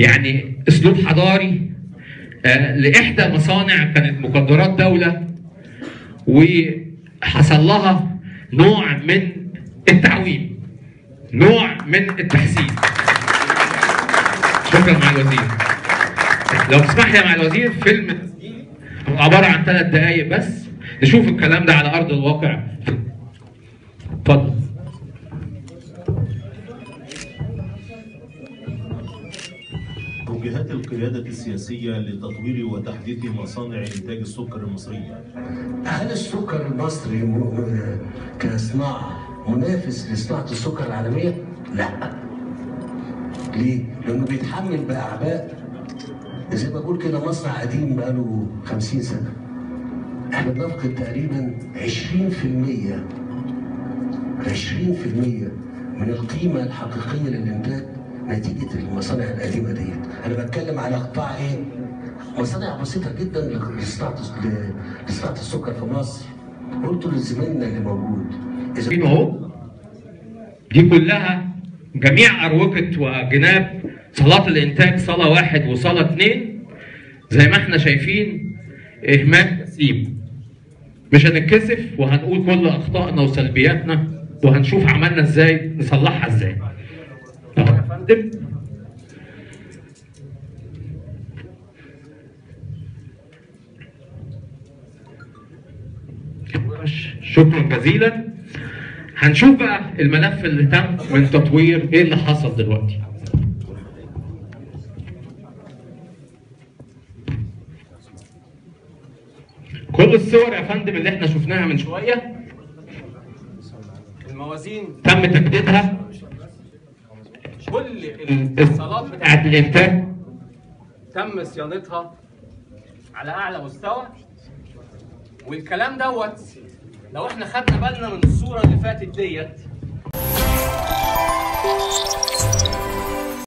يعني اسلوب حضاري آه، لاحدى مصانع كانت مقدرات دوله وحصل لها نوع من التعويم نوع من التحسين شكرا مع الوزير لو تسمح لي يا مع الوزير فيلم عباره عن ثلاث دقائق بس نشوف الكلام ده على ارض الواقع اتفضل توجيهات القيادة السياسية لتطوير وتحديث مصانع إنتاج السكر المصرية هل السكر المصري م- م- كصناعة منافس لصناعة السكر العالمية؟ لا. ليه؟ لأنه بيتحمل بأعباء زي ما بقول كده مصنع قديم بقاله 50 سنة. احنا بنفقد تقريبا 20% 20% من القيمة الحقيقية للإنتاج نتيجة المصانع القديمة ديت. أنا بتكلم على قطاع إيه؟ مصانع بسيطة جدا لصناعة لصناعة السكر في مصر. قلت لزميلنا اللي موجود إذا شايفين اهو دي كلها جميع اروقه وجناب صالات الانتاج صاله واحد وصاله اثنين زي ما احنا شايفين اهمال جسيم مش هنتكسف وهنقول كل اخطائنا وسلبياتنا وهنشوف عملنا ازاي نصلحها ازاي اهو يا فندم شكرا جزيلا هنشوف بقى الملف اللي تم من تطوير ايه اللي حصل دلوقتي كل الصور يا فندم اللي احنا شفناها من شويه الموازين تم تجديدها كل الصالات بتاعت الانتاج تم صيانتها على اعلى مستوى والكلام دوت لو احنا خدنا بالنا من الصوره اللي فاتت ديت